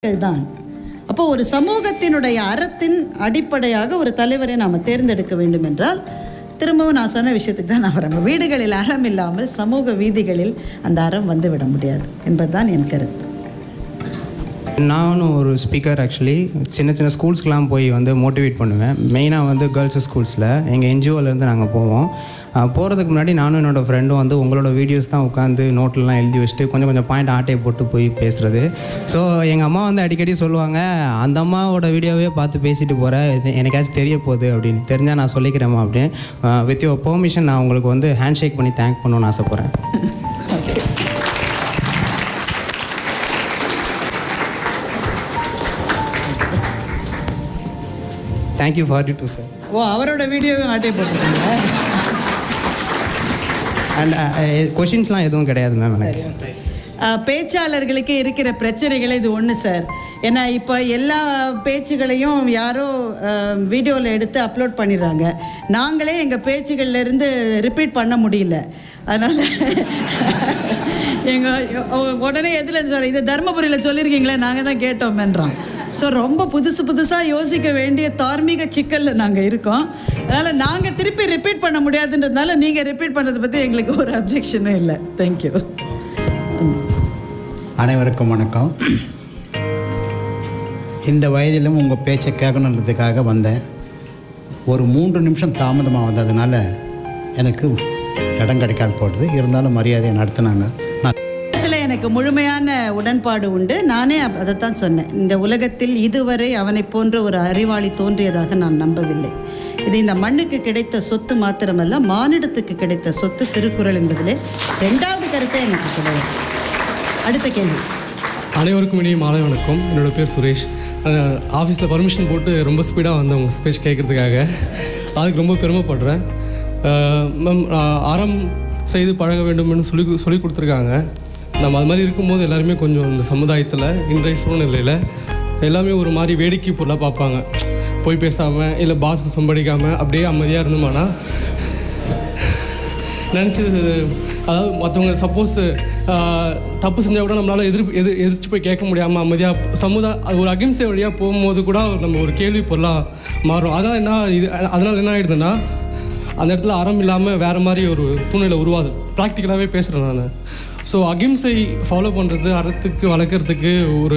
தான் அப்போ ஒரு சமூகத்தினுடைய அறத்தின் அடிப்படையாக ஒரு தலைவரை நாம் தேர்ந்தெடுக்க வேண்டும் என்றால் திரும்பவும் நான் சொன்ன விஷயத்துக்கு தான் நான் வரேன் வீடுகளில் அறம் இல்லாமல் சமூக வீதிகளில் அந்த அறம் வந்து விட முடியாது என்பதுதான் என் கருத்து நானும் ஒரு ஸ்பீக்கர் ஆக்சுவலி சின்ன சின்ன ஸ்கூல்ஸ்க்கெலாம் போய் வந்து மோட்டிவேட் பண்ணுவேன் மெயினாக வந்து கேர்ள்ஸ் ஸ்கூல்ஸில் எங்கள் என்ஜிஓலேருந்து நாங்கள் போவோம் போகிறதுக்கு முன்னாடி நானும் என்னோடய ஃப்ரெண்டும் வந்து உங்களோட வீடியோஸ் தான் உட்காந்து நோட்லலாம் எழுதி வச்சுட்டு கொஞ்சம் கொஞ்சம் பாயிண்ட் ஆட்டையை போட்டு போய் பேசுகிறது ஸோ எங்கள் அம்மா வந்து அடிக்கடி சொல்லுவாங்க அந்த அம்மாவோட வீடியோவே பார்த்து பேசிட்டு போகிற எனக்காச்சும் தெரிய போகுது அப்படின்னு தெரிஞ்சால் நான் சொல்லிக்கிறேம்மா அப்படின்னு வித் யோர் பெர்மிஷன் நான் உங்களுக்கு வந்து ஹேண்ட் ஷேக் பண்ணி தேங்க் பண்ணணும்னு ஆசைப்பட்றேன் thank you for you too sir ஓ அவரோட வீடியோவும் ஆட்டை போட்டுருக்காங்க அண்ட் கொஷின்ஸ்லாம் எதுவும் கிடையாது மேம் எனக்கு அஹ், பேச்சாளர்களுக்கு இருக்கிற பிரச்சனைகள் இது ஒன்று சார் ஏன்னா இப்போ எல்லா பேச்சுகளையும் யாரோ வீடியோவில் எடுத்து அப்லோட் பண்ணிடுறாங்க நாங்களே எங்கள் பேச்சுகள்ல இருந்து ரிப்பீட் பண்ண முடியல அதனால் எங்கள் உடனே எதில் சொல்ற இது தருமபுரியில் சொல்லியிருக்கீங்களே நாங்கள் தான் கேட்டோம்ன்றான் ஸோ ரொம்ப புதுசு புதுசாக யோசிக்க வேண்டிய தார்மீக சிக்கலில் நாங்கள் இருக்கோம் அதனால் நாங்கள் திருப்பி ரிப்பீட் பண்ண முடியாதுன்றதுனால நீங்கள் ரிப்பீட் பண்ணுறதை பற்றி எங்களுக்கு ஒரு அப்ஜெக்ஷனும் இல்லை தேங்க்யூ அனைவருக்கும் வணக்கம் இந்த வயதிலும் உங்கள் பேச்சை கேட்கணுன்றதுக்காக வந்தேன் ஒரு மூன்று நிமிஷம் தாமதமாக வந்ததுனால எனக்கு இடம் கிடைக்காது போடுது இருந்தாலும் மரியாதையை நடத்துனாங்க நான் இதில் எனக்கு முழுமையான உடன்பாடு உண்டு நானே அப்- அதைத்தான் சொன்னேன் இந்த உலகத்தில் இதுவரை அவனை போன்ற ஒரு அறிவாளி தோன்றியதாக நான் நம்பவில்லை இது இந்த மண்ணுக்கு கிடைத்த சொத்து மாத்திரமல்ல மானிடத்துக்கு கிடைத்த சொத்து திருக்குறள் என்பதிலே ரெண்டாவது கருத்தே எனக்கு கிடையாது அடுத்த கேள்வி அனைவருக்கும் இனிய மாலை வணக்கம் என்னோட பேர் சுரேஷ் ஆஃபீஸில் பர்மிஷன் போட்டு ரொம்ப ஸ்பீடாக வந்தேன் உங்கள் ஸ்பீச் கேட்குறதுக்காக அதுக்கு ரொம்ப பெருமைப்படுறேன் மேம் அறம் செய்து பழக வேண்டும்னு சொல்லி சொல்லி கொடுத்துருக்காங்க நம்ம அது மாதிரி இருக்கும்போது எல்லாருமே கொஞ்சம் இந்த சமுதாயத்தில் இன்றைய சூழ்நிலையில் எல்லாமே ஒரு மாதிரி வேடிக்கை பொருளாக பார்ப்பாங்க போய் பேசாமல் இல்லை பாஸ்க்கு சம்படிக்காமல் அப்படியே அமைதியாக இருந்தோமானா நினச்சது அதாவது மற்றவங்க சப்போஸ் தப்பு செஞ்சால் கூட நம்மளால் எதிர் எதிர் எதிர்த்து போய் கேட்க முடியாமல் அமைதியாக சமுதாய அது ஒரு அகிம்சை வழியாக போகும்போது கூட நம்ம ஒரு கேள்வி பொருளாக மாறும் அதனால் என்ன இது அதனால் என்ன ஆகிடுதுன்னா அந்த இடத்துல அறம் இல்லாமல் வேறு மாதிரி ஒரு சூழ்நிலை உருவாது ப்ராக்டிக்கலாகவே பேசுகிறேன் நான் ஸோ அகிம்சை ஃபாலோ பண்ணுறது அறத்துக்கு வளர்க்குறதுக்கு ஒரு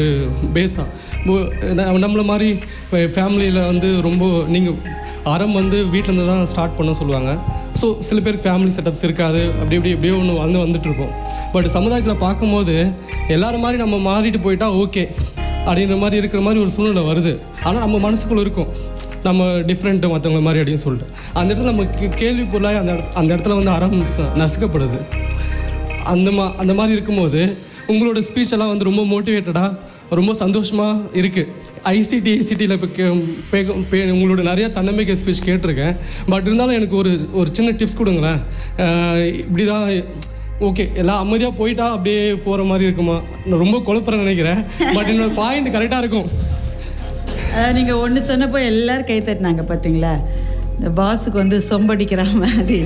பேஸாக நம்மளை மாதிரி ஃபேமிலியில் வந்து ரொம்ப நீங்கள் அறம் வந்து வீட்டிலேருந்து தான் ஸ்டார்ட் பண்ண சொல்லுவாங்க ஸோ சில பேருக்கு ஃபேமிலி செட்டப்ஸ் இருக்காது அப்படி இப்படி எப்படியோ ஒன்று வந்து வந்துட்டு இருக்கோம் பட் சமுதாயத்தில் பார்க்கும்போது எல்லாரும் மாதிரி நம்ம மாறிட்டு போயிட்டா ஓகே அப்படின்ற மாதிரி இருக்கிற மாதிரி ஒரு சூழ்நிலை வருது ஆனால் நம்ம மனசுக்குள்ளே இருக்கும் நம்ம டிஃப்ரெண்ட்டு மற்றவங்க மாதிரி அப்படின்னு சொல்லிட்டு அந்த இடத்துல நம்ம கே- கேள்வி பொருளாக அந்த இடத்து அந்த இடத்துல வந்து அறம் ச- நசுக்கப்படுது அந்த மா அந்த மாதிரி இருக்கும்போது உங்களோட ஸ்பீச் எல்லாம் வந்து ரொம்ப மோட்டிவேட்டடாக ரொம்ப சந்தோஷமாக இருக்குது ஐசிடி ஐசிடியில் இப்போ கே பே- பே- உங்களோட நிறைய தன்னம்பிக்கை ஸ்பீச் கேட்டிருக்கேன் பட் இருந்தாலும் எனக்கு ஒரு ஒரு சின்ன டிப்ஸ் கொடுங்களேன் அஹ் இப்படி தான் ஓகே எல்லாம் அமைதியாக போயிட்டா அப்படியே போகிற மாதிரி இருக்குமா நான் ரொம்ப குழப்பறேன் நினைக்கிறேன் பட் என்னோட பாயிண்ட் கரெக்டாக இருக்கும் அதாவது நீங்கள் ஒன்று சொன்னப்போ எல்லாரும் கை தட்டினாங்க பார்த்தீங்களா இந்த பாஸுக்கு வந்து சொம்படிக்கிற மாதிரி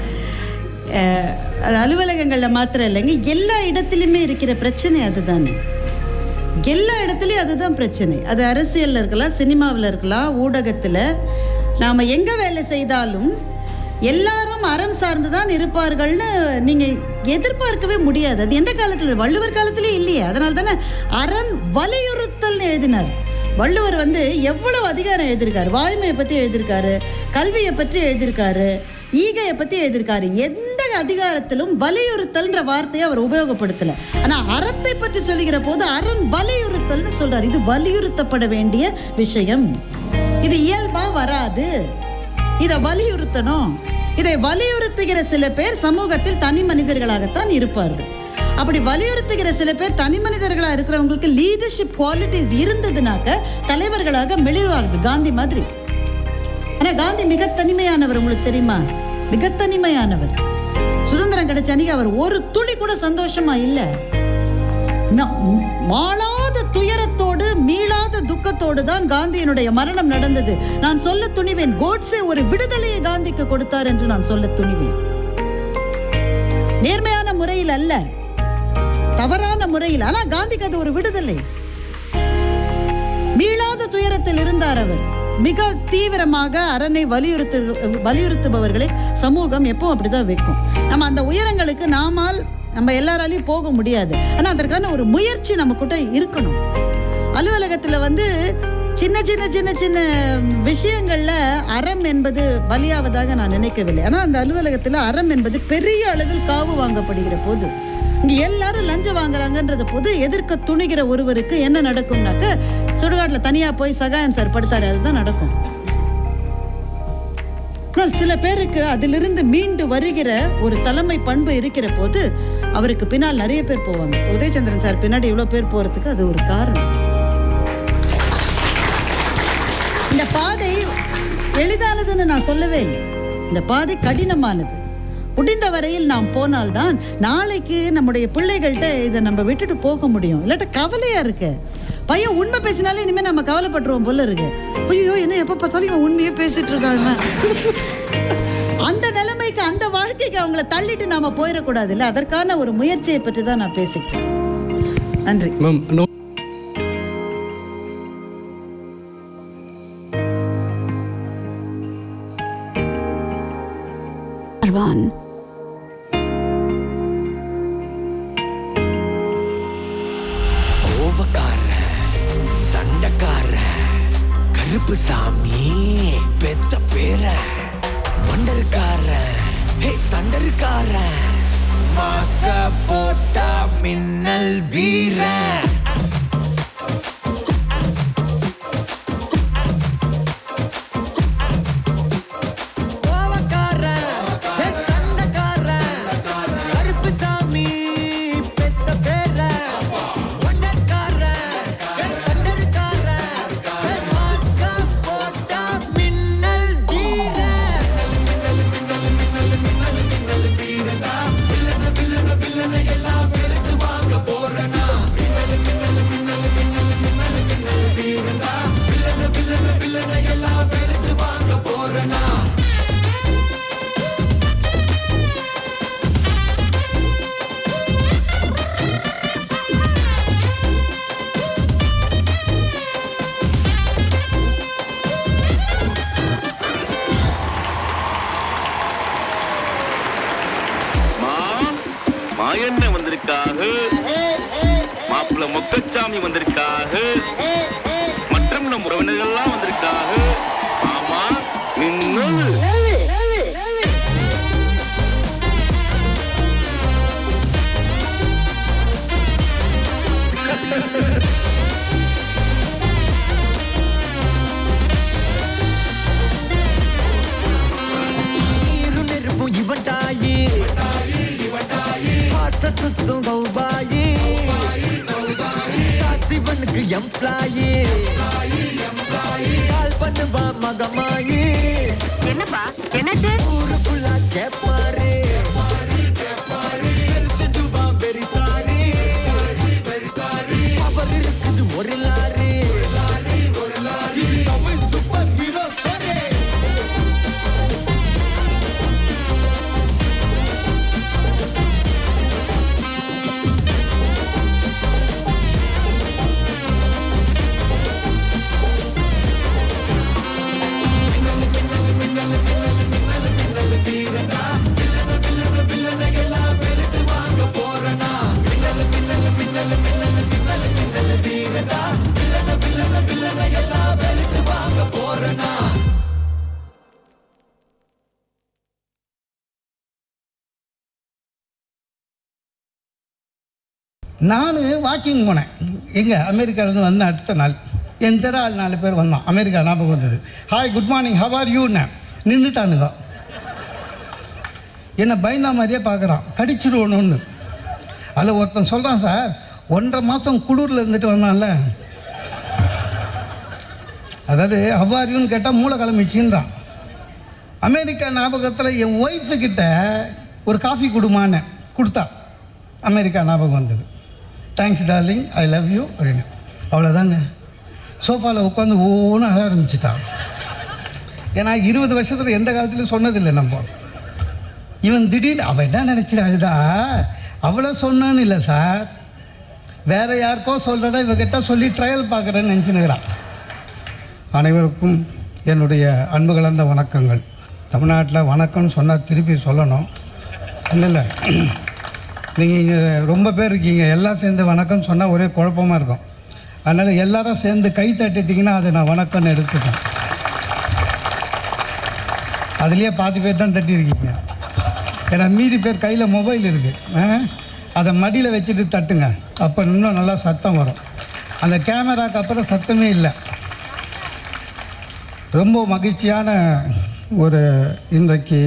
அஹ், அது அலுவலகங்களில் மாத்திரம் இல்லைங்க எல்லா இடத்துலையுமே இருக்கிற பிரச்சனை அதுதானே எல்லா இடத்துலையும் அதுதான் பிரச்சனை அது அரசியலில் இருக்கலாம் சினிமாவில் இருக்கலாம் ஊடகத்தில் நாம் எங்கே வேலை செய்தாலும் எல்லாரும் அறம் சார்ந்து தான் இருப்பார்கள்னு நீங்கள் எதிர்பார்க்கவே முடியாது அது எந்த காலத்தில் வள்ளுவர் காலத்திலே இல்லையே அதனால தானே அரண் வலியுறுத்தல்னு எழுதினார் வள்ளுவர் வந்து எவ்வளவு அதிகாரம் எழுதியிருக்காரு வாய்மையை பற்றி எழுதியிருக்காரு கல்வியை பற்றி எழுதியிருக்காரு ஈகையை பற்றி எழுதியிருக்காரு எந்த அதிகாரத்திலும் வலியுறுத்தல்ன்ற வார்த்தையை அவர் உபயோகப்படுத்தலை ஆனால் அறத்தை பற்றி சொல்லுகிற போது அரண் வலியுறுத்தல்னு சொல்றாரு இது வலியுறுத்தப்பட வேண்டிய விஷயம் இது இயல்பா வராது இதை வலியுறுத்தணும் இதை வலியுறுத்துகிற சில பேர் சமூகத்தில் தனி மனிதர்களாகத்தான் இருப்பார்கள் அப்படி வலியுறுத்துகிற சில பேர் தனி மனிதர்களாக இருக்கிறவங்களுக்கு லீடர்ஷிப் குவாலிட்டிஸ் இருந்ததுனாக்க தலைவர்களாக மெளிர்வார்கள் காந்தி மாதிரி ஆனா காந்தி மிக தனிமையானவர் உங்களுக்கு தெரியுமா மிக தனிமையானவர் சுதந்திரம் கிடைச்ச அன்னைக்கு அவர் ஒரு துளி கூட சந்தோஷமா இல்லை ந- மாளாத துயரத்தோடு மீளாத துக்கத்தோடு தான் காந்தியினுடைய மரணம் நடந்தது நான் சொல்ல துணிவேன் கோட்ஸே ஒரு விடுதலையை காந்திக்கு கொடுத்தார் என்று நான் சொல்ல துணிவேன் நேர்மையான முறையில் அல்ல தவறான முறையில் ஆனா காந்திக்கு அது ஒரு விடுதலை உயரத்தில் இருந்தார் அவர் மிக தீவிரமாக அரணை வலியுறுத்து வலியுறுத்துபவர்களை சமூகம் எப்பவும் அப்படிதான் வைக்கும் நம்ம அந்த உயரங்களுக்கு நாமால் நம்ம எல்லாராலையும் போக முடியாது ஆனா அதற்கான ஒரு முயற்சி நமக்கிட்ட இருக்கணும் அலுவலகத்துல வந்து சின்ன சின்ன சின்ன சின்ன விஷயங்கள்ல அறம் என்பது பலியாவதாக நான் நினைக்கவில்லை ஆனா அந்த அலுவலகத்துல அறம் என்பது பெரிய அளவில் காவு வாங்கப்படுகிற போது இங்க எல்லாரும் லஞ்சம் வாங்குறாங்கன்றத போது எதிர்க்க துணிகிற ஒருவருக்கு என்ன நடக்கும்னாக்க சுடுகாட்டில் தனியா போய் சகாயம் சார் படுத்தாரு அதுதான் நடக்கும் ஆனால் சில பேருக்கு அதிலிருந்து மீண்டு வருகிற ஒரு தலைமை பண்பு இருக்கிற போது அவருக்கு பின்னால் நிறைய பேர் போவாங்க உதயச்சந்திரன் சார் பின்னாடி இவ்வளோ பேர் போறதுக்கு அது ஒரு காரணம் இந்த பாதை எளிதானதுன்னு நான் சொல்லவே இல்லை இந்த பாதை கடினமானது முடிந்த வரையில் நாம் போனால்தான் நாளைக்கு நம்முடைய பிள்ளைகள்கிட்ட இதை நம்ம விட்டுட்டு போக முடியும் இல்லாட்ட கவலையா இருக்கு பையன் உண்மை பேசினாலே இனிமேல் நம்ம கவலைப்பட்டுருவோம் போல இருக்கு ஐயோ என்ன எப்போ பார்த்தாலும் இவன் உண்மையே பேசிட்டு இருக்காங்க அந்த நிலைமைக்கு அந்த வாழ்க்கைக்கு அவங்கள தள்ளிட்டு நாம போயிடக்கூடாது இல்லை அதற்கான ஒரு முயற்சியை பற்றி தான் நான் பேசிட்டு இருக்கேன். நன்றி மேம் நோ Arvan. கோவக்கார சண்டைக்கார கருப்பு சாமி பெத்த பேர வண்டருக்கார ஹே தண்டருக்கார மாஸ்க போட்டா மின்னல் வீர கோவக்கார ஹே சண்டைக்கார கருப்பு சாமி பெத்த பேர ஒண்டர்கார கண்டர்கார மாஸ்க போட்டா மின்னல் வீர மா மாயண்ண வந்திருக்காக மாப்பிள்ள முக்கச்சாமி வந்திருக்காக மற்றும் நம் உறவினர்கள்லாம் வந்திருக்காக ஆமா மின்னல் நீரு நெருப்பும் இவன் தாயி பாச சுத்தும் கௌபாயி காத்திவனுக்கு எம்ப்ளாயி கால் பண்ணுவா மகமாயி என்னப்பா என்னாச்சு ஊரு ஃபுல்லா கேப்பாரு பெருத்துடுவா very sorry. அவர் இருக்குது ஒரு லாரி இது தமிழ் சூப்பர் ஹீரோ ஸ்டோரி நான் வாக்கிங் போனேன் எங்கே அமெரிக்காவிலேருந்து வந்த அடுத்த நாள் என் தெரு ஆள் நாலு பேர் வந்தான் அமெரிக்கா ஞாபகம் வந்தது hi good morning how are யூன்னு நின்றுட்டானுங்க என்னை பயந்தா மாதிரியே பார்க்குறான் கடிச்சிடுவோணுன்னு அதில் ஒருத்தன் சொல்கிறான் சார் ஒன்றரை மாதம் குளூரில் இருந்துட்டு வந்தான்ல அதாவது ஹவாரியூன்னு கேட்டால் மூளை கிளம்பிச்சின்றான் அமெரிக்கா ஞாபகத்தில் என் ஒய்ஃபு கிட்ட ஒரு காஃபி கொடுமான்னு கொடுத்தா அமெரிக்கா ஞாபகம் வந்தது thanks darling I love you அப்படின்னு அவ்வளோதாங்க சோஃபாவில் உட்காந்து ஒவ்வொன்றும் அழ ஆரம்பிச்சிட்டான் ஏன்னா இருபது வருஷத்தில் எந்த காலத்துலையும் சொன்னதில்லை நம்ம இவன் திடீர்னு அவன் என்ன நினச்சிட்டு அழுதா அவ்வளோ சொன்னான்னு இல்லை சார் வேற யாருக்கோ சொல்கிறத இவகிட்ட சொல்லி ட்ரையல் பார்க்குறேன்னு நினச்சினுக்கிறான் அனைவருக்கும் என்னுடைய அன்பு கலந்த வணக்கங்கள் தமிழ்நாட்டில் வணக்கம்னு சொன்னால் திருப்பி சொல்லணும் இல்லை இல்லை நீங்கள் இங்கே ரொம்ப பேர் இருக்கீங்க எல்லாம் சேர்ந்து வணக்கம் சொன்னால் ஒரே குழப்பமாக இருக்கும் அதனால் எல்லாரும் சேர்ந்து கை தட்டிட்டிங்கன்னா அதை நான் வணக்கம்னு எடுத்துப்பேன் அதுலேயே பாதி பேர் தான் தட்டியிருக்கீங்க ஏன்னா மீதி பேர் கையில் மொபைல் இருக்குது அதை மடியில் வச்சுட்டு தட்டுங்க அப்போ இன்னும் நல்லா சத்தம் வரும் அந்த கேமராக்கு அப்புறம் சத்தமே இல்லை ரொம்ப மகிழ்ச்சியான ஒரு இன்றைக்கு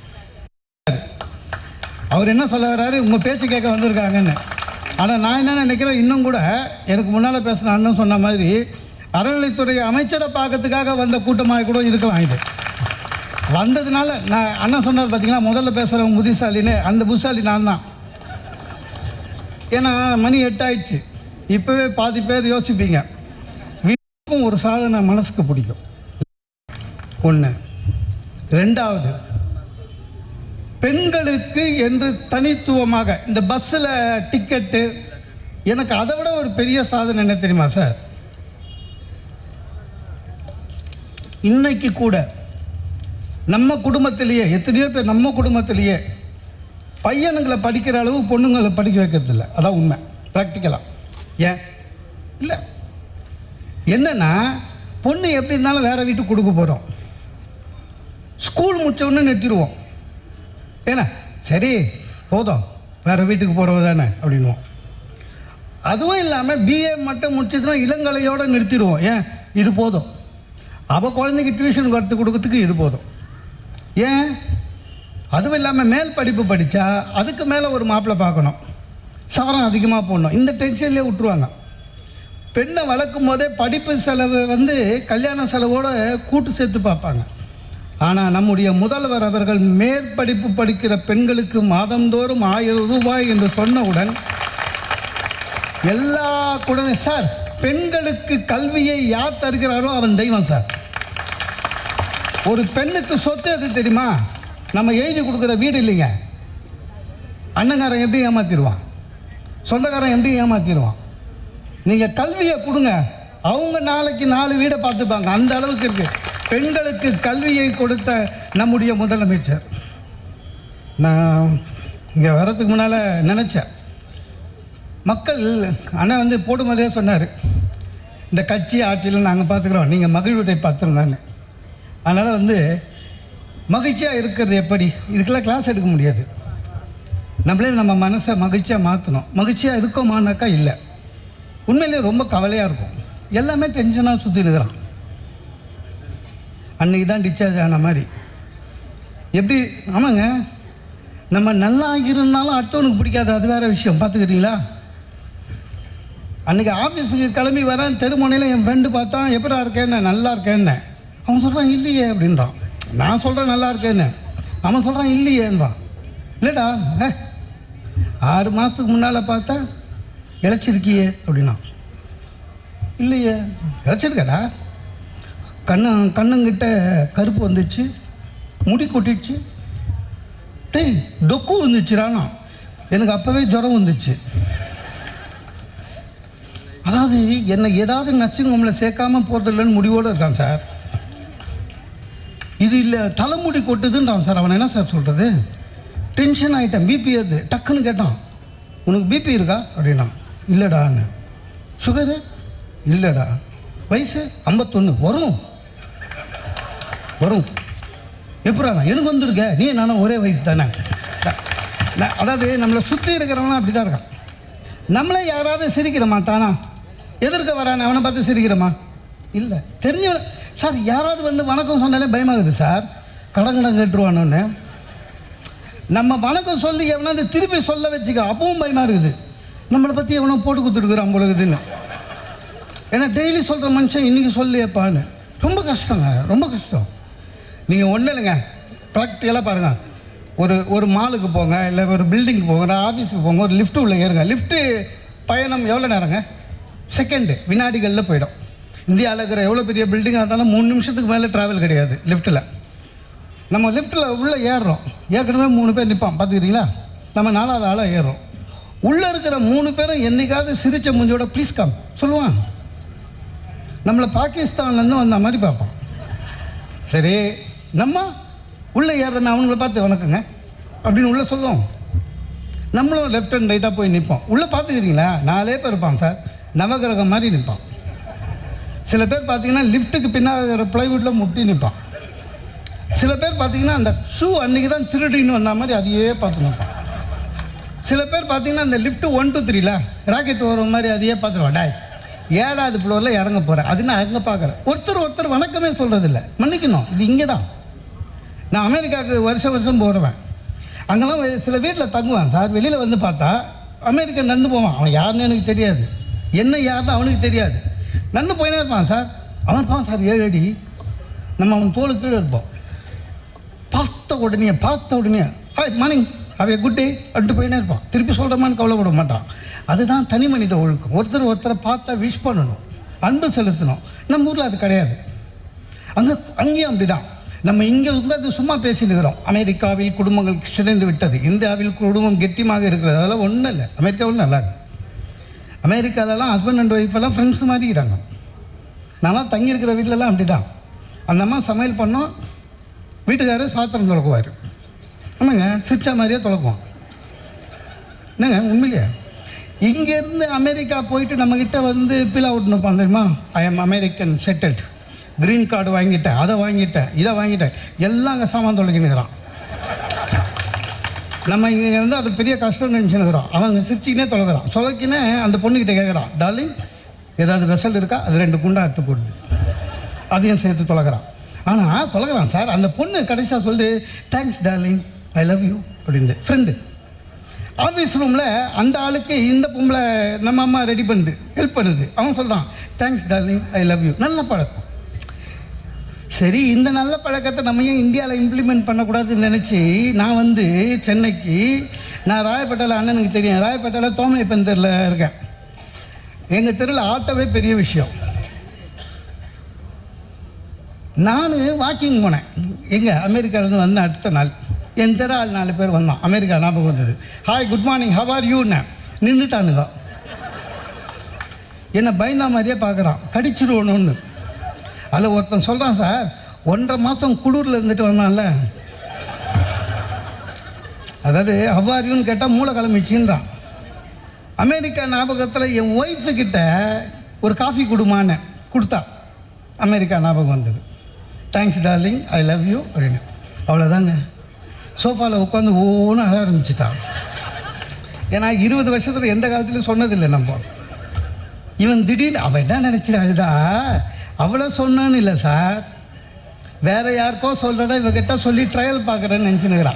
அவர் என்ன சொல்ல வர்றாரு உங்கள் பேச்சு கேட்க வந்திருக்காங்கன்னு ஆனால் நான் என்ன நினைக்கிறேன் இன்னும் கூட எனக்கு முன்னால் பேசின அண்ணன் சொன்ன மாதிரி அறநிலைத்துறை அமைச்சரை பார்க்கறதுக்காக வந்த கூட்டமாக கூட இருக்கலாம் இது வந்ததுனால நான் அண்ணன் சொன்னார் பார்த்தீங்களா முதல்ல பேசுகிறவங்க புத்திசாலின்னு அந்த புத்திசாலி நான் தான் ஏன்னா மணி எட்டாயிடுச்சு இப்போவே பாதி பேர் யோசிப்பீங்க வீட்டுக்கும் ஒரு சாதனை மனசுக்கு பிடிக்கும் ஒன்று ரெண்டாவது பெண்களுக்கு என்று தனித்துவமாக இந்த பஸ்ஸில் டிக்கெட்டு எனக்கு அதை விட ஒரு பெரிய சாதனை என்ன தெரியுமா சார் இன்னைக்கு கூட நம்ம குடும்பத்திலேயே எத்தனையோ பேர் நம்ம குடும்பத்திலேயே பையனுங்களை படிக்கிற அளவு பொண்ணுங்களை படிக்க வைக்கிறதில்ல அதான் உண்மை ப்ராக்டிக்கலாக ஏன் இல்லை என்னன்னா பொண்ணு எப்படி இருந்தாலும் வேற வீட்டுக்கு கொடுக்க போகிறோம் ஸ்கூல் முடிச்ச உடனே நிறுத்திடுவோம் ஏன்னா சரி போதும் வேறு வீட்டுக்கு போகிறவ தானே அப்படின்வோம் அதுவும் இல்லாமல் பிஏ மட்டும் முடிச்சதுன்னா இளங்கலையோடு நிறுத்திடுவோம் ஏன் இது போதும் அவள் குழந்தைக்கு டியூஷன் கற்றுக் கொடுக்கறதுக்கு இது போதும் ஏன் அதுவும் இல்லாமல் மேல் படிப்பு படித்தா அதுக்கு மேலே ஒரு மாப்பிள்ளை பார்க்கணும் சவரம் அதிகமாக போடணும் இந்த டென்ஷன்லேயே விட்டுருவாங்க பெண்ணை வளர்க்கும் போதே படிப்பு செலவு வந்து கல்யாண செலவோட கூட்டு சேர்த்து பார்ப்பாங்க ஆனால் நம்முடைய முதல்வர் அவர்கள் மேற்படிப்பு படிக்கிற பெண்களுக்கு மாதந்தோறும் ஆயிரம் ரூபாய் என்று சொன்னவுடன் எல்லா குழந்தை சார் பெண்களுக்கு கல்வியை யார் தருகிறாரோ அவன் தெய்வம் சார் ஒரு பெண்ணுக்கு சொத்து எது தெரியுமா நம்ம எழுதி கொடுக்குற வீடு இல்லைங்க அண்ணங்காரன் எப்படி ஏமாத்திடுவான் சொந்தக்காரன் எப்படி ஏமாத்திடுவான் நீங்கள் கல்வியை கொடுங்க அவங்க நாளைக்கு நாலு வீடை பார்த்துப்பாங்க அந்த அளவுக்கு இருக்கு பெண்களுக்கு கல்வியை கொடுத்த நம்முடைய முதலமைச்சர் நான் இங்கே வர்றதுக்கு முன்னால் நினச்சேன் மக்கள் அண்ணன் வந்து போடும்போதே சொன்னார் இந்த கட்சி ஆட்சியில் நாங்கள் பார்த்துக்குறோம் நீங்கள் மகிழ்வுரை பார்த்துருந்தான்னு அதனால் வந்து மகிழ்ச்சியாக இருக்கிறது எப்படி இதுக்கெல்லாம் கிளாஸ் எடுக்க முடியாது நம்மளே நம்ம மனசை மகிழ்ச்சியாக மாற்றணும் மகிழ்ச்சியாக இருக்கோமானாக்கா இல்லை உண்மையிலேயே ரொம்ப கவலையாக இருக்கும் எல்லாமே டென்ஷனாக சுற்றி இருக்கிறான் அன்னைக்கு தான் டிஸ்சார்ஜ் ஆன மாதிரி எப்படி ஆமாங்க நம்ம நல்லா இருந்தாலும் அடுத்தவனுக்கு பிடிக்காது அது வேற விஷயம் பார்த்துக்கிறீங்களா அன்னைக்கு ஆஃபீஸுக்கு கிளம்பி வரேன் தெருமுனையில் என் ஃப்ரெண்டு பார்த்தான் எப்படா இருக்கேன்னு நல்லா இருக்கேன்னு அவன் சொல்கிறான் இல்லையே அப்படின்றான் நான் சொல்கிறேன் நல்லா இருக்கேன்னு அவன் சொல்கிறான் இல்லையேன்றான் இல்லைடா ஏ ஆறு மாதத்துக்கு முன்னால் பார்த்தா இழைச்சிருக்கியே அப்படின்னா இல்லையே இழைச்சிருக்கடா கண்ணு கண்ணுங்கிட்ட கருப்பு வந்துச்சு முடி கொட்டிடுச்சு டேய் டொக்கு வந்துச்சுடானா எனக்கு அப்போவே ஜுரம் வந்துச்சு அதாவது என்னை ஏதாவது நர்சிங் ஹோமில் சேர்க்காம போகிறதில்லன்னு முடிவோடு இருக்கான் சார் இது இல்லை தலைமுடி கொட்டுதுன்றான் சார் அவன் என்ன சார் சொல்கிறது டென்ஷன் ஆகிட்டேன் பிபி அது டக்குன்னு கேட்டான் உனக்கு பிபி இருக்கா அப்படின்னா இல்லைடான்னு சுகரு இல்லைடா வயசு ஐம்பத்தொன்று வரும் வரும் எப்படா எனக்கு வந்திருக்க நீ நானும் ஒரே வயசு தானே நான்- நான் அதாவது நம்மளை சுற்றி இருக்கிறவங்களாம் அப்படி தான் இருக்கான் நம்மளே யாராவது சிரிக்கிறோமா தானா எதிர்க்க வரானே அவனை பார்த்து சிரிக்கிறோமா இல்லை தெரிஞ்சவன் சார் யாராவது வந்து வணக்கம் சொன்னாலே பயமாகுது சார் கடன் கடன் கட்டுருவானோன்னு நம்ம வணக்கம் சொல்லி எவனாவது திருப்பி சொல்ல வச்சுக்க அப்பவும் பயமாக இருக்குது நம்மளை பற்றி எவனோ போட்டு கொடுத்துருக்குறான் பொழுதுன்னு ஏன்னா டெய்லி சொல்கிற மனுஷன் இன்றைக்கி சொல்லியப்பான்னு ரொம்ப கஷ்டங்க ரொம்ப கஷ்டம் நீங்கள் ஒன்றும் இல்லைங்க ப்ராக்டிக்கலாக பாருங்கள் ஒரு ஒரு மாலுக்கு போங்க இல்லை ஒரு பில்டிங் போங்க இல்லை ஆஃபீஸுக்கு போங்க ஒரு லிஃப்ட்டு உள்ள ஏறுங்க லிஃப்ட்டு பயணம் எவ்வளோ நேரங்க செகண்டு வினாடிகளில் போயிடும் இந்தியாவில் இருக்கிற எவ்வளோ பெரிய பில்டிங்காக இருந்தாலும் மூணு நிமிஷத்துக்கு மேலே ட்ராவல் கிடையாது லிஃப்ட்டில் நம்ம லிஃப்ட்டில் உள்ளே ஏறுறோம் ஏற்கனவே மூணு பேர் நிற்பான் பார்த்துக்கிறீங்களா நம்ம நாலாவது ஆளாக ஏறுறோம் உள்ளே இருக்கிற மூணு பேரும் என்னைக்காவது சிரிச்ச மூஞ்சியோட ப்ளீஸ் கம் சொல்லுவான் நம்மளை பாகிஸ்தான்லேருந்து வந்த மாதிரி பார்ப்பான் சரி நம்ம உள்ளே ஏறன அவங்கள பார்த்து வணக்கங்க அப்படின்னு உள்ளே சொல்லுவோம் நம்மளும் லெஃப்ட் அண்ட் ரைட்டாக போய் நிற்போம் உள்ளே பார்த்துக்கிறீங்களா நாலே பேர் இருப்பான் சார் நவகிரகம் மாதிரி நிற்பான் சில பேர் பார்த்தீங்கன்னா லிஃப்ட்டுக்கு பின்னால் இருக்கிற ப்ளைவுட்டில் முட்டி நிற்பான் சில பேர் பார்த்தீங்கன்னா அந்த ஷூ அன்றைக்கி தான் திருடின்னு வந்த மாதிரி அதையே பார்த்து நிற்பான் சில பேர் பார்த்தீங்கன்னா அந்த லிஃப்ட் ஒன் டூ த்ரீல ராக்கெட் வர மாதிரி அதையே பார்த்துருவான் டாய் ஏழாவது ஃப்ளோரில் இறங்க போகிறேன் அது நான் அங்கே பார்க்குறேன் ஒருத்தர் ஒருத்தர் வணக்கமே சொல்கிறதில்ல மன்னிக்கணும் இது இங்கே தான் நான் அமெரிக்காவுக்கு வருஷம் வருஷம் போகிறவன் அங்கெல்லாம் வெ- சில வீட்டில் தங்குவான் சார் வெளியில் வந்து பார்த்தா அமெரிக்கன் நடந்து போவான் அவன் யாருன்னு எனக்கு தெரியாது என்ன யாருன்னு அவனுக்கு தெரியாது நடந்து போயினே இருப்பான் சார் அவன் இருப்பான் சார் ஏழு அடி நம்ம அவன் தோளு கீழே இருப்போம் பார்த்த உடனே பார்த்த உடனே ஹாய் மார்னிங் அவைய குட் டே அப்படின்ட்டு போயினே இருப்பான் திருப்பி சொல்கிறமான்னு கவலைப்பட மாட்டான் அதுதான் தனி மனித ஒழுக்கம் ஒருத்தர் ஒருத்தரை பார்த்தா விஷ் பண்ணணும் அன்பு செலுத்தணும் நம்ம ஊரில் அது கிடையாது அங்கே அங்கேயும் அப்படிதான் நம்ம இங்கே உட்காந்து சும்மா பேசிட்டுக்கிறோம் அமெரிக்காவில் குடும்பங்கள் சிதைந்து விட்டது இந்தியாவில் குடும்பம் கெட்டியமாக இருக்கிறது அதெல்லாம் ஒன்றும் இல்லை அமெரிக்காவில் நல்லா இருக்கு அமெரிக்காலலாம் ஹஸ்பண்ட் அண்ட் ஒய்ஃப் எல்லாம் ஃப்ரெண்ட்ஸ் மாதிரி இருக்கிறாங்க நான்லாம் தங்கியிருக்கிற வீட்டிலலாம் அப்படி தான் அந்த அம்மா சமையல் பண்ணோம் வீட்டுக்காரர் பாத்திரம் துளக்குவார் ஆமாங்க சிரிச்சா மாதிரியே துளக்குவான் என்னங்க உண்மையிலேயே இங்கேருந்து அமெரிக்கா போயிட்டு நம்மக்கிட்ட வந்து பில் அவுட் நிற்பான் தெரியுமா I am American settled green card வாங்கிட்டேன் அதை வாங்கிட்டேன் இதை வாங்கிட்டேன் எல்லாம் அங்கே சாமான் தொலைக்கினுக்கிறான் நம்ம இங்கே வந்து அது பெரிய கஷ்டம் நினச்சினுக்கிறோம் அவங்க சிரிச்சுக்கினே தொலைக்கிறான் சொலக்கினே அந்த பொண்ணுக்கிட்ட கேட்குறான் டார்லிங் ஏதாவது வெசல் இருக்கா அது ரெண்டு குண்டா எடுத்து போடுது அதையும் சேர்த்து தொலைக்கிறான் ஆனால் தொலைக்கிறான் சார் அந்த பொண்ணு கடைசியாக சொல்லி thanks darling I love you அப்படின்னு ஃப்ரெண்டு ஆஃபீஸ் ரூமில் அந்த ஆளுக்கு இந்த பொம்பளை நம்ம அம்மா ரெடி பண்ணுது ஹெல்ப் பண்ணுது அவன் சொல்கிறான் thanks darling I love you நல்ல பழக்கம் சரி இந்த நல்ல பழக்கத்தை நம்ம ஏன் இந்தியாவில் இம்ப்ளிமெண்ட் பண்ணக்கூடாதுன்னு நினச்சி நான் வந்து சென்னைக்கு நான் ராயப்பேட்டையில் அண்ணனுக்கு தெரியும் ராயப்பேட்டையில் தோமை தெருல இருக்கேன் எங்கள் தெருவில் ஆட்டோவே பெரிய விஷயம் நான் வாக்கிங் போனேன் எங்கே அமெரிக்காவிலேருந்து வந்த அடுத்த நாள் என் தெரு ஆள் நாலு பேர் வந்தான் அமெரிக்கா ஞாபகம் வந்தது hi good morning how are யூன்னு நின்றுட்டானுங்க என்னை பயந்தா மாதிரியே பார்க்குறான் கடிச்சிருவணும்னு அதில் ஒருத்தன் சொல்கிறான் சார் ஒன்றரை மாதம் குளூரில் இருந்துட்டு வந்தான்ல அதாவது அவ்வாரியுன்னு கேட்டால் மூளை கிளம்பிச்சின்றான் அமெரிக்கா ஞாபகத்தில் என் ஒய்ஃபு கிட்ட ஒரு காஃபி கொடுமான்னு கொடுத்தா அமெரிக்கா ஞாபகம் வந்தது thanks darling I love you அப்படின்னு அவ்வளோதாங்க சோஃபாவில் உட்காந்து ஓன்னு அழ ஆரம்பிச்சிட்டான் ஏன்னா இருபது வருஷத்தில் எந்த காலத்துலையும் சொன்னதில்லை நம்ம இவன் திடீர்னு அவன் என்ன நினச்சிட்டு அழுதா அவ்வளோ சொன்னான்னு இல்லை சார் வேற யாருக்கோ சொல்கிறத இவகிட்ட சொல்லி ட்ரையல் பார்க்குறேன்னு நினச்சினுக்கிறான்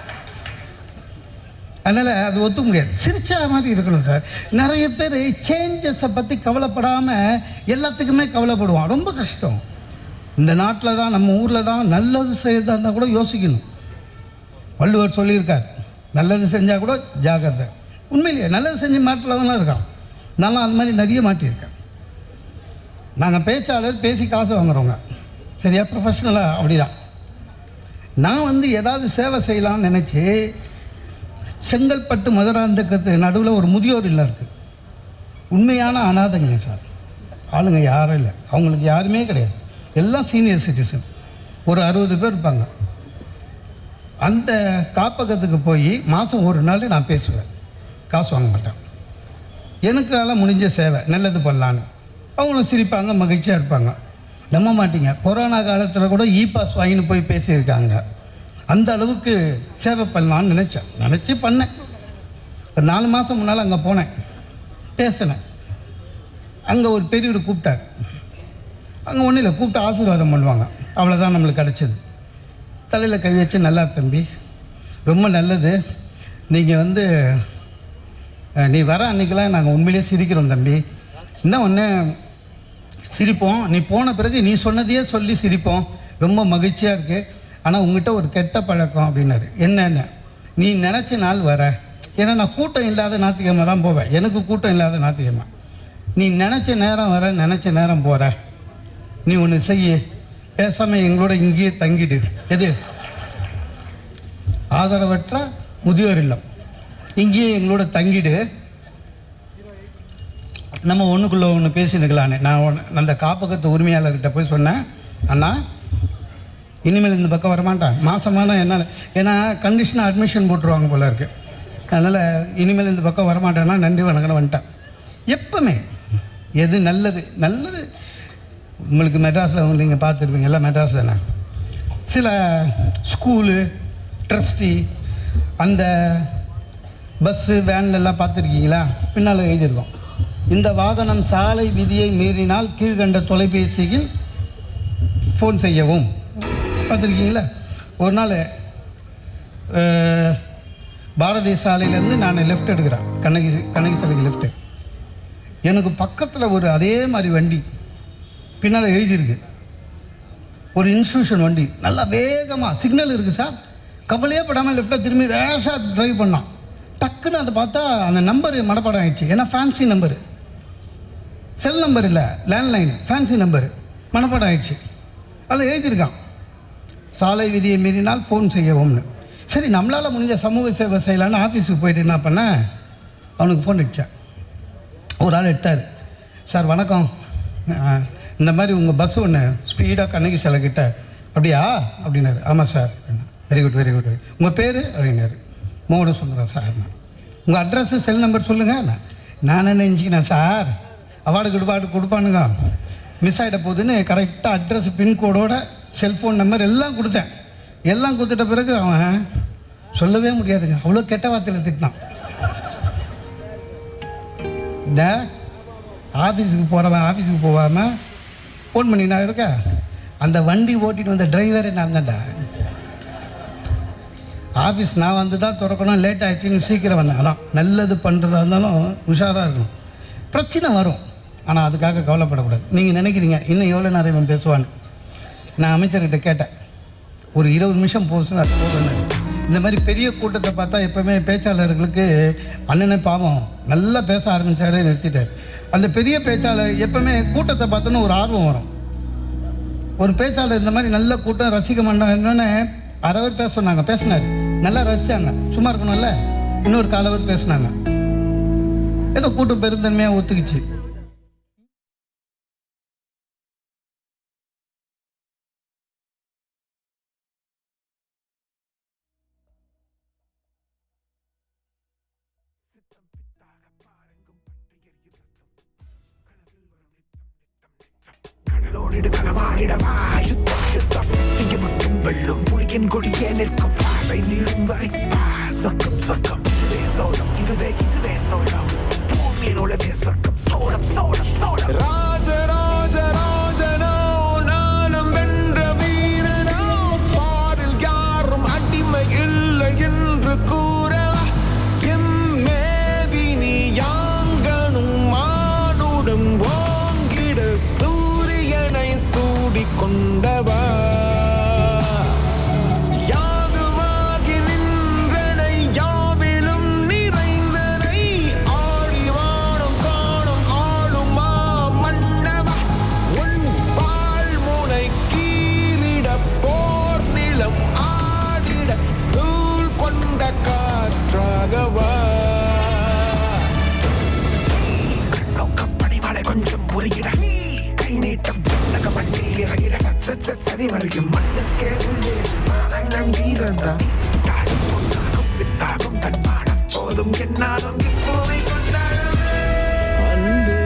அதனால் அது ஒத்துக்க முடியாது சிரிச்சா மாதிரி இருக்கணும் சார் நிறைய பேர் சேஞ்சஸை பற்றி கவலைப்படாமல் எல்லாத்துக்குமே கவலைப்படுவான் ரொம்ப கஷ்டம் இந்த நாட்டில் தான் நம்ம ஊரில் தான் நல்லது செய்யறதா இருந்தால் கூட யோசிக்கணும் வள்ளுவர் சொல்லியிருக்கார் நல்லது செஞ்சால் கூட ஜாக்கிரதை உண்மையிலேயே நல்லது செஞ்சு மாட்டில் இருக்கான் நானும் அது மாதிரி நிறைய மாட்டியிருக்கேன் நாங்கள் பேச்சாளர் பேசி காசு வாங்குறவங்க சரியா ப்ரொஃபஷ்னலாக அப்படிதான் நான் வந்து ஏதாவது சேவை செய்யலாம்னு நினச்சி செங்கல்பட்டு மதுராந்தகத்து நடுவில் ஒரு முதியோர் இல்லம் இருக்குது உண்மையான அனாதைங்க சார் ஆளுங்க யாரும் இல்லை அவங்களுக்கு யாருமே கிடையாது எல்லாம் சீனியர் சிட்டிசன் ஒரு அறுபது பேர் இருப்பாங்க அந்த காப்பகத்துக்கு போய் மாதம் ஒரு நாள் நான் பேசுவேன் காசு வாங்க மாட்டேன் எனக்கால முடிஞ்ச சேவை நல்லது பண்ணலான்னு அவங்களும் சிரிப்பாங்க மகிழ்ச்சியாக இருப்பாங்க நம்ப மாட்டீங்க கொரோனா காலத்தில் கூட இ பாஸ் வாங்கின்னு போய் பேசியிருக்காங்க அந்த அளவுக்கு சேவை பண்ணலான்னு நினச்சேன் நினச்சி பண்ணேன் ஒரு நாலு மாதம் முன்னால் அங்கே போனேன் பேசினேன் அங்கே ஒரு பெரியவர் கூப்பிட்டார் அங்கே ஒன்றும் இல்லை கூப்பிட்டு ஆசீர்வாதம் பண்ணுவாங்க அவ்வளோதான் நம்மளுக்கு கிடச்சிது தலையில் கை வச்சு நல்லா தம்பி ரொம்ப நல்லது நீங்கள் வந்து அஹ், நீ வர அன்றைக்கெல்லாம் நாங்கள் உண்மையிலேயே சிரிக்கிறோம் தம்பி இன்னும் ஒன்று சிரிப்போம் நீ போன பிறகு நீ சொன்னதையே சொல்லி சிரிப்போம் ரொம்ப மகிழ்ச்சியாக இருக்குது ஆனால் உங்ககிட்ட ஒரு கெட்ட பழக்கம் அப்படின்னாரு என்னென்ன நீ நினச்ச நாள் வர ஏன்னா நான் கூட்டம் இல்லாத ஞாயிற்றுக்கிழமை தான் போவேன் எனக்கு கூட்டம் இல்லாத ஞாயிற்றுக்கிழமை நீ நினச்ச நேரம் வர நினச்ச நேரம் போகிற நீ ஒன்று செய்ய பேசாமல் எங்களோட இங்கேயே தங்கிடு எது ஆதரவற்ற முதியோர் இல்லம் இங்கேயே எங்களோட தங்கிடு நம்ம ஒன்றுக்குள்ளே ஒன்று பேசினுக்கலான்னு நான் ஒன்னு- அந்த காப்பகத்து உரிமையாளர்கிட்ட போய் சொன்னேன் அண்ணா இனிமேல் இந்த பக்கம் வரமாட்டேன் மாதமான என்னால் ஏன்னா கண்டிஷனாக அட்மிஷன் போட்டுருவாங்க போல இருக்கு அதனால் இனிமேல் இந்த பக்கம் வரமாட்டேன்னா நன்றி வணக்கம்னு வந்துட்டேன் எப்பவுமே எது நல்லது நல்லது உங்களுக்கு மெட்ராஸில் நீங்கள் பார்த்துருப்பீங்க எல்லாம் மெட்ராஸ் தானே சில ஸ்கூலு ட்ரஸ்டி அந்த பஸ்ஸு வேன்லெல்லாம் பார்த்துருக்கீங்களா பின்னால் எழுதியிருக்கோம் இந்த வாகனம் சாலை விதியை மீறினால் கீழ்கண்ட தொலைபேசியில் ஃபோன் செய்யவும் பார்த்துருக்கீங்களா ஒரு நாள் அஹ், பாரதி சாலையிலேருந்து நான் லெஃப்ட் எடுக்கிறேன் கண்ணகி கண்ணகி சாலைக்கு லெஃப்ட்டு எனக்கு பக்கத்தில் ஒரு அதே மாதிரி வண்டி பின்னால் எழுதியிருக்கு ஒரு இன்ஸ்டியூஷன் வண்டி நல்லா வேகமாக சிக்னல் இருக்குது சார் கவலையே படாமல் லெஃப்டாக திரும்பி ரேஷாக ட்ரைவ் பண்ணான் டக்குன்னு அதை பார்த்தா அந்த நம்பர் மனப்பாடம் ஆயிடுச்சு ஏன்னா ஃபேன்சி நம்பரு செல் நம்பர் இல்லை லேண்ட்லைன் ஃபேன்சி நம்பரு மனப்பாடம் ஆயிடுச்சு அதில் எழுதியிருக்கான் சாலை விதியை மீறினால் ஃபோன் செய்யவும்னு சரி நம்மளால் முடிஞ்ச சமூக சேவை செய்யலான்னு ஆஃபீஸுக்கு போயிட்டு என்ன பண்ணேன் அவனுக்கு ஃபோன் அடித்தேன் ஒரு ஆள் எடுத்தார் சார் வணக்கம் அஹ், இந்த மாதிரி உங்கள் பஸ் ஒன்று ஸ்பீடாக கண்ணகி சிலை கிட்ட அப்படியா அப்படின்னாரு ஆமாம் sir very good very good உங்கள் பேர் அப்படின்னாரு மோகன சுந்தரம் சார் உங்கள் அட்ரஸு செல் நம்பர் சொல்லுங்கள் நான் என்ன நினச்சிக்கினேன் சார் அவார்டு கொடுப்பாடு கொடுப்பானுங்க மிஸ் ஆகிட போகுதுன்னு கரெக்டாக அட்ரஸ் பின்கோடோட செல்ஃபோன் நம்பர் எல்லாம் கொடுத்தேன் எல்லாம் கொடுத்துட்ட பிறகு அவன் சொல்லவே முடியாதுங்க அவ்வளோ கெட்ட வார்த்தையில் திட்டினான் இந்த ஆஃபீஸுக்கு போகிறவன் ஆஃபீஸுக்கு போகாமல் ஃபோன் பண்ணி நான் இருக்க அந்த வண்டி ஓட்டிட்டு வந்த டிரைவரே நான் தான்டா ஆஃபீஸ் நான் வந்து தான் திறக்கணும் லேட் ஆயிடுச்சுன்னு சீக்கிரம் வந்தேன் அதான் நல்லது பண்ணுறதா இருந்தாலும் உஷாராக இருக்கணும் பிரச்சனை வரும் ஆனால் அதுக்காக கவலைப்படக்கூடாது நீங்கள் நினைக்கிறீங்க இன்னும் எவ்வளோ நேரம் இவன் பேசுவான்னு நான் அமைச்சர்கிட்ட கேட்டேன் ஒரு இருபது நிமிஷம் போச்சு அது போதும் இந்த மாதிரி பெரிய கூட்டத்தை பார்த்தா எப்போவுமே பேச்சாளர்களுக்கு அண்ணனே பாவம் நல்லா பேச ஆரம்பிச்சாரு நிறுத்திட்டார் அந்த பெரிய பேச்சாளர் எப்பவுமே கூட்டத்தை பார்த்தோன்னு ஒரு ஆர்வம் வரும் ஒரு பேச்சாளர் இந்த மாதிரி நல்ல கூட்டம் ரசிக்க மாட்டோம் என்னன்னு அரை பேர் பேச சொன்னாங்க பேசினார் நல்லா ரசிச்சாங்க சும்மா இருக்கணும்ல இன்னொரு காலவர் பேசினாங்க ஏதோ கூட்டம் பெருந்தன்மையாக ஒத்துக்குச்சு கடலோடிடு களமாடிடவா யுத்தம் யுத்தம் திங்க மட்டும் வெள்ளும் புலியின் கொடியே நிற்கும் பாதை நீளும் வரை பா சொர்க்கம் சொர்க்கம் இதுவே சோழம் இதுவே இதுவே சோழம் பூமியின் உலகே சொர்க்கம் சோழம் சோழம் சோழம் ராஜ ராஜ ராஜனோ நானும் வென்ற வீரனோ பாரில் யாரும் அடிமை இல்லை என்று கூற எம் மேதினி யாங்கனும் மானுடம் ஓங்கிட சூரியனை சூடிக்கொண்டவா யாதுமாகி நின்றனை யாவிலும் நிறைந்தனை ஆழிவானம் காணும் ஆளுமா மன்னவா உன் வாழ்முனை கீறிட போர் நிலம் ஆடிட சூழ் கொண்ட காற்றாகவா நோக்கம் பணிமலை கொஞ்சம் உருகிட கை நீட்டம் விண்ணக மண்ணில் இறங்கிட சத் சத் சத் சதி மறையும் மண்ணுக்கே உள்ளே அண்ணன் வீரந்தா வீசிட்டாலும் பொன்னாகும் வித்தாகும் தன்மானம் போதும் என்னாலும் இப்போதை கொண்டாடவே அன்பே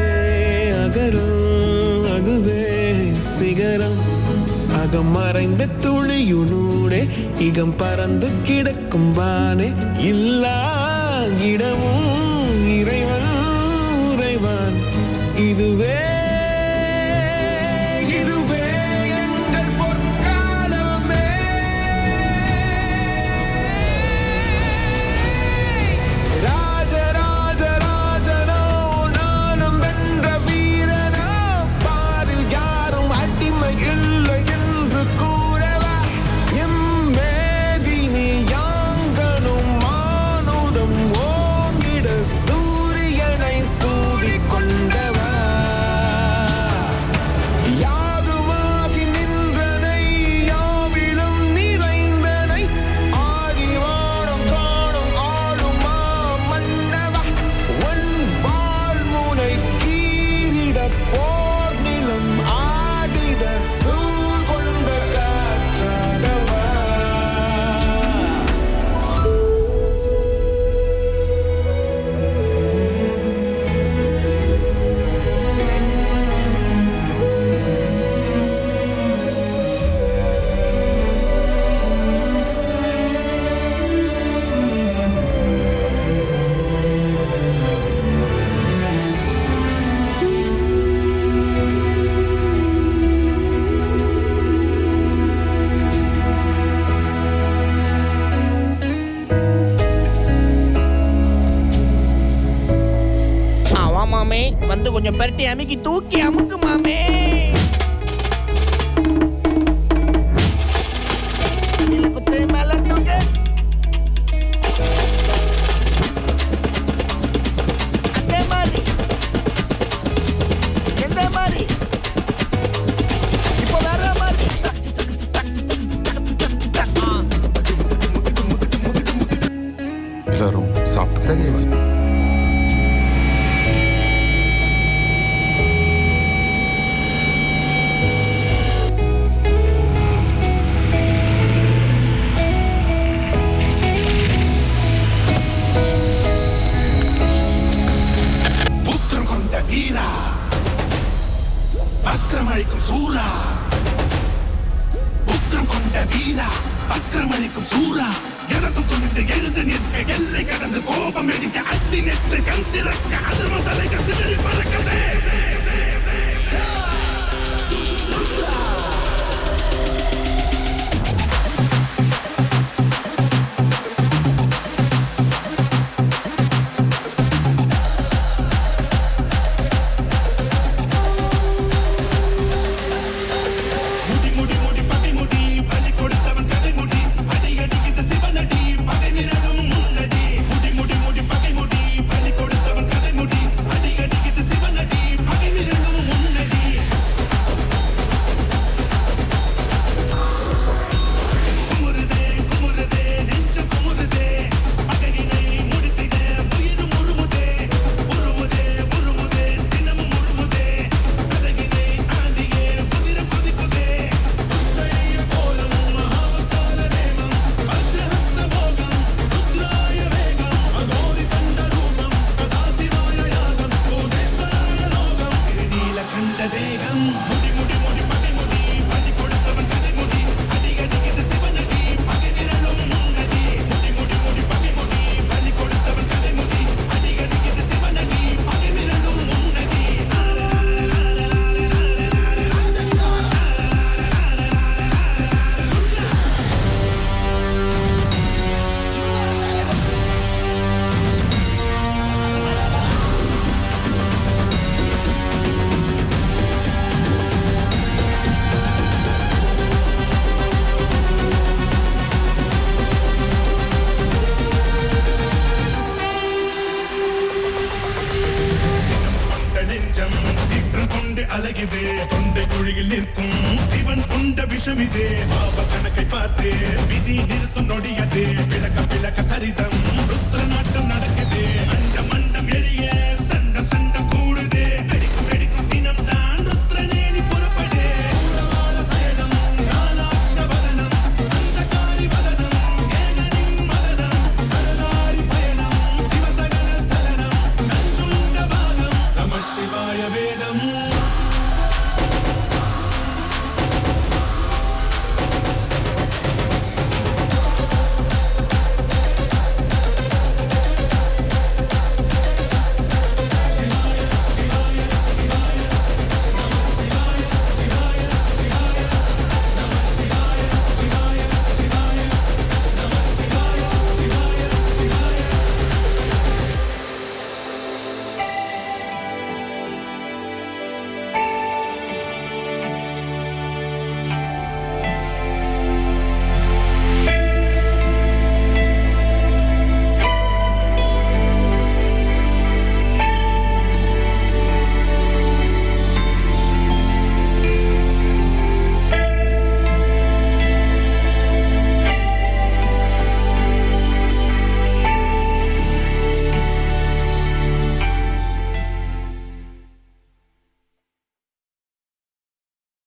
அகரம் அதுவே சிகரம் அகம் மறைந்த துளியுனூடே இகம் பறந்து கிடக்கும் வானே இல்லா இடமும் இறைவன் உறைவான் இதுவே இதுவே எங்கள் பொற்காலமே ராஜ ராஜ ராஜனோ நானும் வென்ற வீரனோ பாரில் யாரும் அடிமை இல்லை என்று கூறவா எம் மேதினி யாங்கனும் மானுடம் ஓங்கிட சூரியனை சூடிக் கொண்டவா கொஞ்சம் பரட்டி அமுக்கி தூக்கி அமுக்கு மாமே கீழ குத்து மேல தூக்கு அதே மாதிரி எந்த மாதிரி இப்போ வேற மாதிரி எல்லாரும் சாப்பிட்டு சரி புத்திரம் கொண்ட வீரா பத்திரமளிக்கும் சூரா புத்திரம் கொண்ட வீரா பத்திரமளிக்கும் சூரா எனக்கும் துணிந்து எழுந்து நிற்க எல்லை கடந்து கோபம் எடுக்க அட்டி நெற்று கண் திறக்க அதிர்ம தலைகள் சிதறி பறக்கவே முடி முடி முடி பகை முடி பலி கொடுத்தவன் கதை முடி அடி அடிக்குது சிவனடி பகை நிரலும் முன்னடி முடி முடி முடி பகை முடி பலி கொடுத்தவன் கதை முடி அடி அடிக்குது சிவனடி பகை நிரலும் முன்னடி குமுறுதே குமுறுதே நெஞ்சம் குமுறுதே பகையினை முடித்திட உயிரும் உருமுதே உருமுதே உருமுதே சினமும் உருமுதே சதகினை தாண்டியே புதிரம் கொதிக்குதே துஷய கோலம் மகாவதார நேமம் வஜ்ரஹஸ்த போகம் ருத்ராய வேகம் அகோரி தண்ட ரூபம் சதாசிவாய யாகம் கோதேஸ்வராய லோகம் திருநீல கண்ட தேகம் முடி முடி முடி பகை முடி பலி கொடுத்தவன் கதை முடி அடி அடிக்குது சிவனடி பகை நிரலும் முன்னடி முடி முடி முடி பகை முடி பலி கொடுத்தவன் கதை முடி அடி அடிக்குது சிவனடி பகை நிரலும் முன்னடி கொண்ட நெஞ்சம் சீற்றம் கொண்டு அழகிது தொண்டை குழியில் நிற்கும் சிவன் கொண்ட விஷம் இது பாவ கணக்கை பார்த்து விதி நிறுத்தும் நொடியது விளக்க விளக்க சரிதம் ருத்ர நாட்டம் நடக்குது